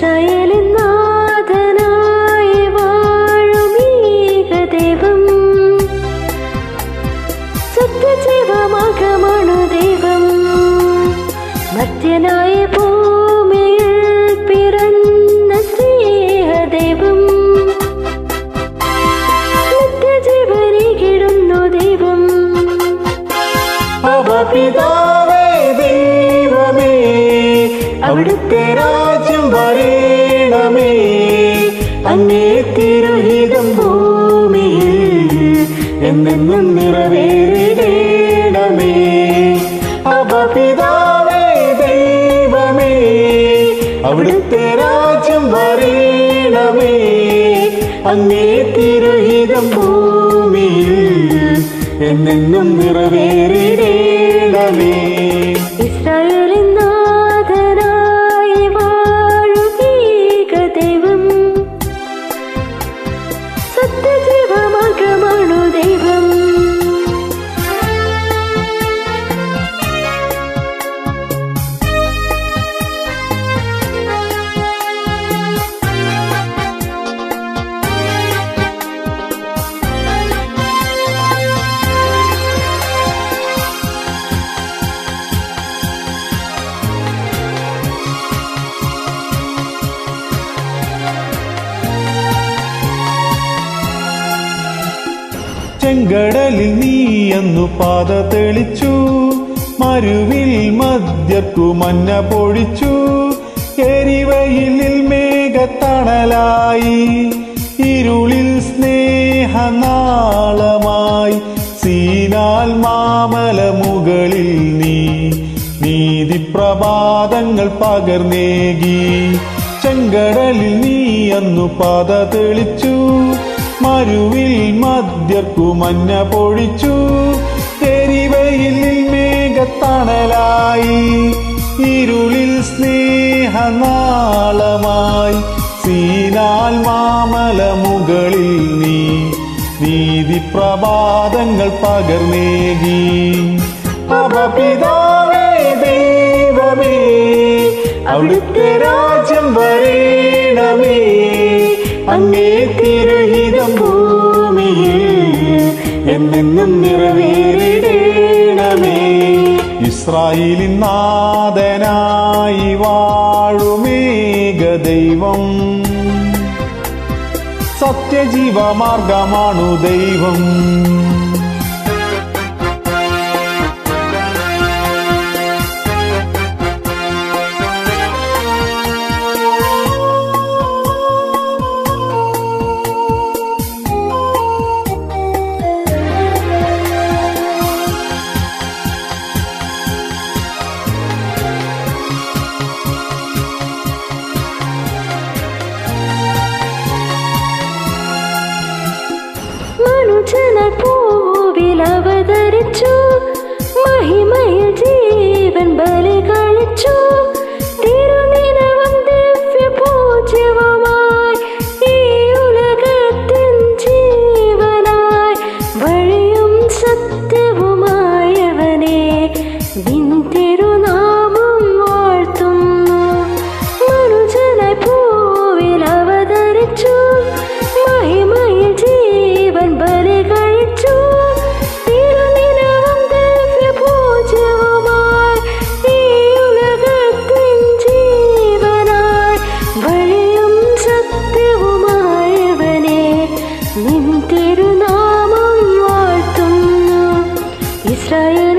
ഇസ്രായേലിൻ നാഥനായി വാഴുമീക ദൈവം സത്യജീവമാർഗമാണു ദൈവം മർത്യനായ ഭൂമിയിൽ പിറന്ന സ്നേഹദൈവം നിത്യജീവനികിടുന്നു ദൈവം അവപിതാവേ ദൈവമേ അവിടുത്തെ രാജ്യം വരേണമേ അങ്ങേ തിരുഹിതം ഭൂമിയിൽ എന്നെന്നും നിറവേറിടേണമേ അവപിതാവേ ദൈവമേ അവിടുത്തെ രാജ്യം വരേണമേ അങ്ങേ തിരുഹിതം ഭൂമിയിൽ എന്നെന്നും നിറവേറിടേണമേ ഇസ്രായേലിൻ നാഥനായി വാഴുകീക ദൈവം സത്യജീവമാർഗമാണു ദൈവം ചെങ്കടലിൽ നീ അന്നു പാത തെളിച്ചു മരുവിൽ മദ്യർക്കു മഞ്ഞ പൊഴിച്ചു എരിവയിലിൽ മേഘത്തണലായി ഇരുളിൽ സ്നേഹനാളമായി സീനാൽ മാമല മുകളിൽ നീ നീതിപ്രഭാതങ്ങൾ പകർന്നേകി ചെങ്കടലിൽ നീ അന്നു പാത തെളിച്ചു മരുവിൽ മദ്യർക്കു മഞ്ഞ പൊഴിച്ചു എരിവയിലിൽ മേഘത്തണലായി ഇരുളിൽ സ്നേഹനാളമായി സീനാൽ മാമല മുകളിൽ നീ നീതിപ്രഭാതങ്ങൾ പകർന്നേകി അപപിതാവേ ദൈവമേ അവിടുത്തെ രാജ്യം വരേണമേ അങ്ങേ തിരുഹിതം ഭൂമിയിൽ എന്നെന്നും നിറവേറിടേണമേ ഇസ്രായേലിൻ നാഥനായി വാഴുമേക ദൈവം സത്യജീവമാർഗമാണു ദൈവം മനുജന പൂവിൽ അവതരിച്ചു മഹിമയിൽ ജീവൻ ബലി കഴിച്ചു തിരുനിലവും ദിവ്യ പൂജ്യവുമായി ഈ ഉലകത്തിൻ ജീവനായി വഴിയും സത്യവുമായവനെ നിൻ തിരുനാമം വാഴ്ത്തുന്നു മനുജനായി പൂവിൽ അവതരിച്ചു മഹിമയിൽ ജീവൻ ബലി കഴിച്ചു തിരുനിലവും ദിവ്യ പൂജ്യവുമായി ഈ ഉലകത്തിൻ ജീവനായി വഴിയും സത്യവുമായവനെ നിൻ തിരുനാമം വാഴ്ത്തുന്നു ഇസ്രായേൽ